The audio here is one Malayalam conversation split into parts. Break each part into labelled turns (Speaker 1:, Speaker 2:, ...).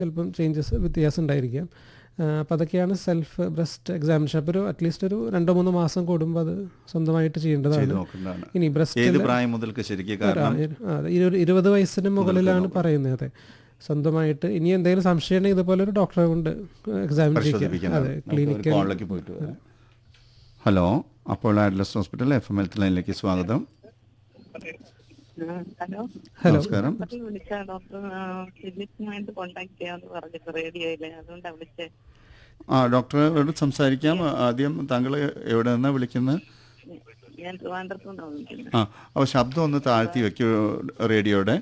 Speaker 1: ചിലപ്പം ചേഞ്ചസ് വ്യത്യാസം ഉണ്ടായിരിക്കാം അപ്പോൾ അതൊക്കെയാണ് സെൽഫ് ബ്രസ്റ്റ് എക്സാമിനേഷൻ അപ്പോൾ ഒരു അറ്റ്ലീസ്റ്റ് ഒരു രണ്ടോ മൂന്നോ മാസം കൂടുമ്പോൾ അത് സ്വന്തമായിട്ട്
Speaker 2: ചെയ്ത്
Speaker 1: ചെയ്യേണ്ടതാണ്
Speaker 2: നോക്കേണ്ടതാണ്
Speaker 1: ഇനി
Speaker 2: ഏത്
Speaker 1: ബ്രസ്റ്റ്
Speaker 2: പ്രായം മുതൽക്ക് ശരിക്കും കാരണം
Speaker 1: ഇരുപത് വയസ്സിന് മുകളിലാണ്
Speaker 2: നോക്കണം.
Speaker 1: പറയുന്നത് അതെ സ്വന്തമായിട്ട് ഇനി എന്തെങ്കിലും സംശയം ഉണ്ടെങ്കിൽ ഇതുപോലെ ഒരു ഡോക്ടറെ കൊണ്ട് എക്സാമിൻ ചെയ്യിക്കാം
Speaker 2: പരിശോധിപ്പിക്കണം
Speaker 1: അതെ ക്ലിനിക്കൽ
Speaker 2: കോളിലേക്ക് പോയിട്ട് വരാം. ഹലോ അപ്പോൾ Adlux hospital F M health ലൈനിലേക്ക് സ്വാഗതം
Speaker 3: ആ, ഹലോ
Speaker 1: ഹലോ
Speaker 2: നമസ്കാരം
Speaker 3: ഡോക്ടർ വിളിച്ച ഡോക്ടർ ഫിസിക്സുമായിട്ട് കോണ്ടാക്ട് ചെയ്യാന്ന് പറഞ്ഞിട്ട് റേഡിയോയില് അതുകൊണ്ടാ വിളിച്ചേ
Speaker 2: ആ ഡോക്ടറോട് സംസാരിക്കാം ആദ്യം താങ്കൾ എവിടെ നിന്നാണ് വിളിക്കുന്നത്
Speaker 3: ഞാൻ ട്രിവാൻഡ്രത്ത് നിന്നാണ് വിളിക്കുന്നത്
Speaker 2: ആ അപ്പോൾ ശബ്ദം ഒന്ന് താഴ്ത്തി വെക്കൂ റേഡിയോയുടെ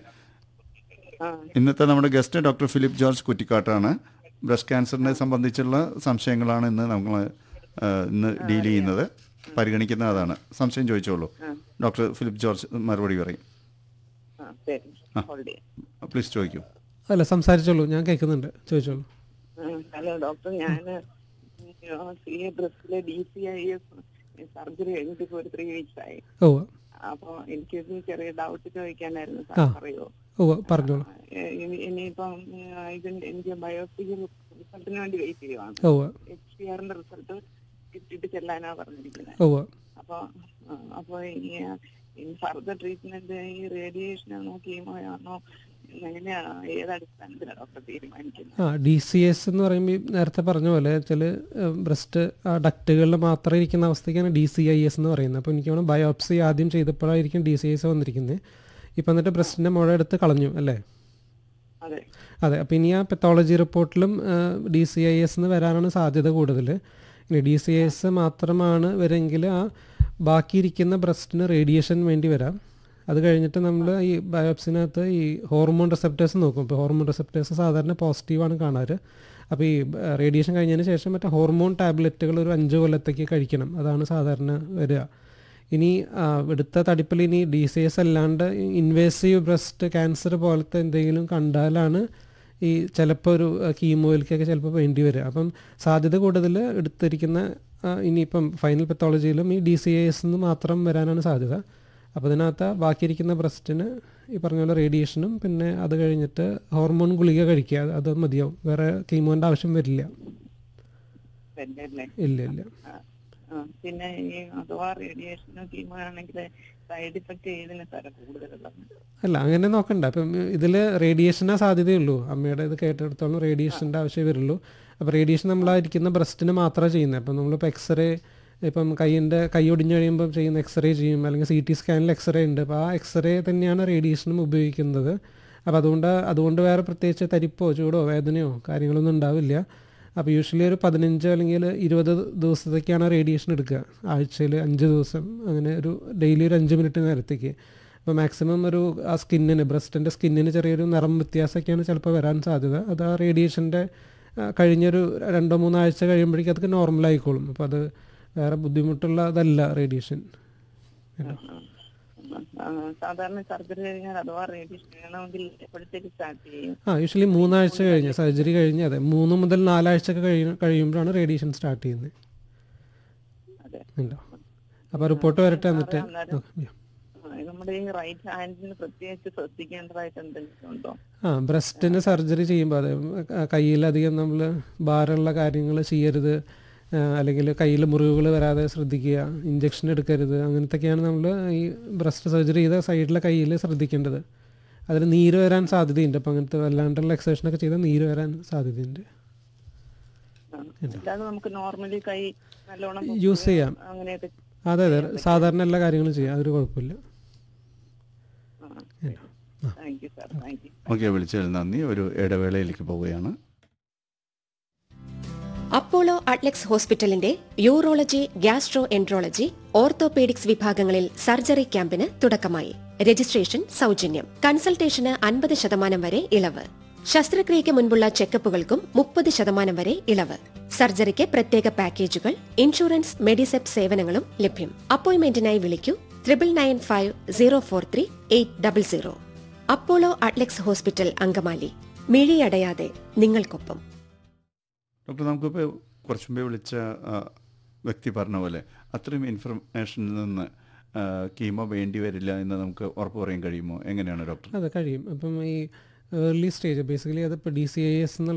Speaker 3: ആ
Speaker 2: ഇന്നത്തെ നമ്മുടെ ഗസ്റ്റ് ഡോക്ടർ ഫിലിപ്പ് ജോർജ് കുറ്റിക്കാട്ടാണ് ബ്രസ്റ്റ് ക്യാൻസറിനെ സംബന്ധിച്ചുള്ള സംശയങ്ങളാണ് ഇന്ന് നമ്മൾ ഇന്ന് ഡീൽ ചെയ്യുന്നത് പരിഗണിക്കുന്ന അതാണ് സംശയം ചോദിച്ചോളൂ
Speaker 3: ആ.
Speaker 2: ഡോക്ടർ ഫിലിപ്പ് ജോർജ് മറുപടി പറയും
Speaker 3: ആ ശരി ഹോൾഡ് ചെയ്യാം
Speaker 2: പ്ലീസ് ചോദിക്കൂ
Speaker 1: അല്ല സംസാരിച്ചോളൂ ഞാൻ കേൾക്കുന്നുണ്ട് ചോദിച്ചോളൂ
Speaker 3: ആ, ഹലോ ഡോക്ടർ ഞാൻ സി എ ബ്രസ്റ്റിലെ D C I S surgery കഴിഞ്ഞിട്ട് ഇപ്പൊ ഒരു ത്രീ വീക്സ് ആയി
Speaker 1: ഓ
Speaker 3: അപ്പൊ എനിക്കൊരു ചെറിയ ഡൗട്ട് ചോദിക്കാനായിരുന്നു
Speaker 1: ആ.
Speaker 3: സാർ പറയോ
Speaker 1: ഓ പറഞ്ഞോളൂ
Speaker 3: ഇനി- ഇനിയിപ്പം ആ, ഇതിന്റെ എനിക്ക് ബയോപ്സിക്ക് റിസൾട്ടിന് വേണ്ടി വെയിറ്റ് ചെയ്യുവാണ്
Speaker 1: ഓ
Speaker 3: എച്ച് പി ആറിന്റെ റിസൾട്ട് കിട്ടിയിട്ട് ചെല്ലാനാ പറഞ്ഞിരിക്കുന്നത്
Speaker 1: ഓ
Speaker 3: അപ്പൊ ആ, അപ്പൊ ഈ ഫർദർ ട്രീറ്റ്മെന്റ് ഈ റേഡിയേഷൻ ആണോ കീമോ ആണോ എങ്ങനെയാ ഏത് അടിസ്ഥാനത്തിലാണ് ഡോക്ടർ തീരുമാനിക്കുന്നത്
Speaker 1: ആ ഡി സി എസ് എന്ന് പറയുമ്പോൾ ഈ നേരത്തെ പറഞ്ഞ പോലെ ചില ബ്രസ്റ്റ് ഡക്റ്റുകളിൽ മാത്രം ഇരിക്കുന്ന അവസ്ഥയ്ക്കാണ് ഡി സി ഐ എസ് എന്ന് പറയുന്നത് അപ്പോൾ എനിക്ക് തോന്നുന്നു ബയോപ്സി ആദ്യം ചെയ്തപ്പോഴായിരിക്കും ഡി സി ഐ എസ് വന്നിരിക്കുന്നത് ഇപ്പം എന്നിട്ട് ബ്രസ്റ്റിൻ്റെ മുഴ എടുത്ത് കളഞ്ഞു അല്ലേ
Speaker 3: അതെ
Speaker 1: അതെ അപ്പോൾ ഇനി ആ പെത്തോളജി റിപ്പോർട്ടിലും ഡി സി ഐ എസ് എന്ന് വരാനാണ് സാധ്യത കൂടുതൽ ഇനി ഡി സി ഐ എസ് മാത്രമാണ് വരെങ്കിൽ ആ ബാക്കിയിരിക്കുന്ന ബ്രസ്റ്റിന് റേഡിയേഷൻ വേണ്ടി വരാം അത് കഴിഞ്ഞിട്ട് നമ്മൾ ഈ ബയോപ്സിനകത്ത് ഈ ഹോർമോൺ റിസപ്റ്റേഴ്സ് നോക്കും ഇപ്പോൾ ഹോർമോൺ റിസപ്റ്റേഴ്സ് സാധാരണ പോസിറ്റീവാണ് കാണാറ് അപ്പോൾ ഈ റേഡിയേഷൻ കഴിഞ്ഞതിന് ശേഷം മറ്റേ ഹോർമോൺ ടാബ്ലറ്റുകൾ ഒരു അഞ്ച് കൊല്ലത്തേക്ക് കഴിക്കണം അതാണ് സാധാരണ വരിക ഇനി ആ, എടുത്ത തടിപ്പിൽ ഇനി ഡി സി എസ് അല്ലാണ്ട് ഇൻവേസീവ് ബ്രസ്റ്റ് ക്യാൻസർ പോലത്തെ എന്തെങ്കിലും കണ്ടാലാണ് ഈ ചിലപ്പോൾ ഒരു കീമോയിലേക്കൊക്കെ ചിലപ്പോൾ വേണ്ടി വരിക അപ്പം സാധ്യത കൂടുതൽ എടുത്തിരിക്കുന്ന ആ, ഇനിയിപ്പം ഫൈനൽ പെത്തോളജിയിലും ഈ ഡി സി എസ് എന്ന് മാത്രം വരാനാണ് സാധ്യത അപ്പോൾ ഇതിനകത്ത് ബാക്കിയിരിക്കുന്ന ബ്രസ്റ്റിന് ഈ പറഞ്ഞ പോലെ റേഡിയേഷനും പിന്നെ അത് കഴിഞ്ഞിട്ട് ഹോർമോൺ ഗുളിക കഴിക്കുക അത് അത് മതിയാവും വേറെ കീമോൻ്റെ ആവശ്യം വരില്ല
Speaker 3: തന്നെ അല്ലേ
Speaker 1: ഇല്ല ഇല്ല
Speaker 3: ആ, ആ. പിന്നെ ഈ അഥവാ റേഡിയേഷനോ കീമോ ആണെങ്കിൽ സൈഡ് ഇഫക്റ്റ് ഏതിന് തരം കൂടുതലുള്ളത്
Speaker 1: അല്ല അങ്ങനെ നോക്കണ്ട അപ്പം ഇതിൽ റേഡിയേഷനാ സാധ്യതയുള്ളൂ അമ്മയുടെ ഇത് കേട്ടെടുത്തോളം റേഡിയേഷൻ്റെ ആവശ്യമേ വരുള്ളൂ അപ്പോൾ റേഡിയേഷൻ നമ്മളായിരിക്കുന്ന ബ്രസ്റ്റിന് മാത്രമേ ചെയ്യുന്നത് അപ്പം നമ്മളിപ്പോൾ എക്സ്റേ ഇപ്പം കൈയിൻ്റെ കൈ ഒടിഞ്ഞ് കഴിയുമ്പോൾ ചെയ്യുന്ന എക്സ്റേ ചെയ്യും അല്ലെങ്കിൽ സി ടി സ്കാനിൽ എക്സ്റേ ഉണ്ട് അപ്പോൾ ആ എക്സ്റേ തന്നെയാണ് റേഡിയേഷനും ഉപയോഗിക്കുന്നത് അപ്പോൾ അതുകൊണ്ട് അതുകൊണ്ട് വേറെ പ്രത്യേകിച്ച് തരിപ്പോ ചൂടോ വേദനയോ കാര്യങ്ങളൊന്നും ഉണ്ടാവില്ല അപ്പോൾ യൂഷ്വലി ഒരു പതിനഞ്ച് അല്ലെങ്കിൽ ഇരുപത് ദിവസത്തേക്കാണ് റേഡിയേഷൻ എടുക്കുക ആഴ്ചയിൽ അഞ്ച് ദിവസം അങ്ങനെ ഒരു ഡെയിലി ഒരു അഞ്ച് മിനിറ്റ് നേരത്തേക്ക് അപ്പോൾ മാക്സിമം ഒരു ആ സ്കിന്നിന് ബ്രസ്റ്റിൻ്റെ സ്കിന്നിന് ചെറിയൊരു നിറം വ്യത്യാസമൊക്കെയാണ് ചിലപ്പോൾ വരാൻ സാധ്യത അത് ആ റേഡിയേഷൻ്റെ കഴിഞ്ഞൊരു രണ്ടോ മൂന്നോ ആഴ്ച കഴിയുമ്പോഴേക്കും അതൊക്കെ നോർമലായിക്കോളും അപ്പോൾ അത് വേറെ ബുദ്ധിമുട്ടുള്ളതല്ല റേഡിയേഷൻ
Speaker 3: ആ, സാധാരണ സർജറി കഴിഞ്ഞാൽ അഥവാ റേഡിയേഷൻ വേണമെങ്കിൽ എപ്പോഴത്തേക്ക് സ്റ്റാർട്ട് ചെയ്യും
Speaker 1: ആ യൂഷ്വലി മൂന്നാഴ്ച കഴിഞ്ഞ് സർജറി കഴിഞ്ഞ് അതെ മൂന്ന് മുതൽ നാലാഴ്ച ഒക്കെ കഴിയും കഴിയുമ്പോഴാണ് റേഡിയേഷൻ സ്റ്റാർട്ട് ചെയ്യുന്നത്
Speaker 3: അതെ
Speaker 1: ഉണ്ടോ അപ്പോൾ റിപ്പോർട്ട് വരട്ടെ എന്നിട്ട്
Speaker 3: അന്നേരം
Speaker 1: നോക്കാം.
Speaker 3: ആ, നമ്മുടെ ഈ റൈറ്റ് ഹാൻഡിന് പ്രത്യേകിച്ച് ശ്രദ്ധിക്കേണ്ടതായിട്ട് എന്തെങ്കിലും ഉണ്ടോ
Speaker 1: ആ ബ്രസ്റ്റിന് സർജറി ചെയ്യുമ്പോൾ അതെ കയ്യിലധികം നമ്മൾ ഭാരമുള്ള കാര്യങ്ങൾ ചെയ്യരുത് ആ, അല്ലെങ്കിൽ കയ്യിൽ മുറിവുകൾ വരാതെ ശ്രദ്ധിക്കുക ഇഞ്ചക്ഷൻ എടുക്കരുത് അങ്ങനത്തൊക്കെയാണ് നമ്മൾ ഈ ബ്രസ്റ്റ് സർജറി ചെയ്ത സൈഡിലെ കയ്യിൽ ശ്രദ്ധിക്കേണ്ടത് അതിന് നീര് വരാൻ സാധ്യതയുണ്ട് അപ്പം അങ്ങനത്തെ വല്ലാണ്ടുള്ള എക്സസൈഷനൊക്കെ ചെയ്താൽ നീര് വരാൻ സാധ്യതയുണ്ട്
Speaker 3: ആ, അല്ലാതെ നമുക്ക് നോർമലി കൈ നല്ലോണം
Speaker 1: യൂസ് ചെയ്യാം
Speaker 3: അങ്ങനെയൊക്കെ
Speaker 1: അതെ അതെ സാധാരണ എല്ലാ കാര്യങ്ങളും ചെയ്യാം അതൊരു കുഴപ്പമില്ല
Speaker 3: thank you sir thank you
Speaker 2: okay വിളിച്ചതിൽ നന്ദി ഒരു ഇടവേളയിലേക്ക് പോവുകയാണ്
Speaker 4: അപ്പോളോ അട്ലക്സ് ഹോസ്പിറ്റലിന്റെ യൂറോളജി ഗ്യാസ്ട്രോ എൻട്രോളജി ഓർത്തോപീഡിക്സ് വിഭാഗങ്ങളിൽ സർജറി ക്യാമ്പിന് തുടക്കമായി രജിസ്ട്രേഷൻ സൗജന്യം കൺസൾട്ടേഷന് അൻപത് ശതമാനം വരെ ഇളവ് ശസ്ത്രക്രിയയ്ക്ക് മുൻപുള്ള ചെക്കപ്പുകൾക്കും മുപ്പത് ശതമാനം വരെ ഇളവ് സർജറിക്ക് പ്രത്യേക പാക്കേജുകൾ ഇൻഷുറൻസ് മെഡിസെപ് സേവനങ്ങളും ലഭ്യം അപ്പോയിന്റ്മെന്റിനായി വിളിക്കൂ triple nine five zero four three eight double zero Apollo Adlux hospital Angamaly മിഴിയടയാതെ നിങ്ങൾക്കൊപ്പം
Speaker 2: ഡോക്ടർ നമുക്കിപ്പോൾ കുറച്ച് മുമ്പേ വിളിച്ച ആ, വ്യക്തി പറഞ്ഞ പോലെ അത്രയും ഇൻഫർമേഷനിൽ നിന്ന് ആ, കീമോ വേണ്ടി വരില്ല എന്ന് നമുക്ക് ഉറപ്പ് പറയാൻ കഴിയുമോ എങ്ങനെയാണ് ഡോക്ടർ
Speaker 1: അതെ കഴിയും അപ്പം ഈ ഏർലി സ്റ്റേജ് ബേസിക്കലി അത് ഇപ്പോൾ ഡി സി ഐ എസ് എന്നുള്ള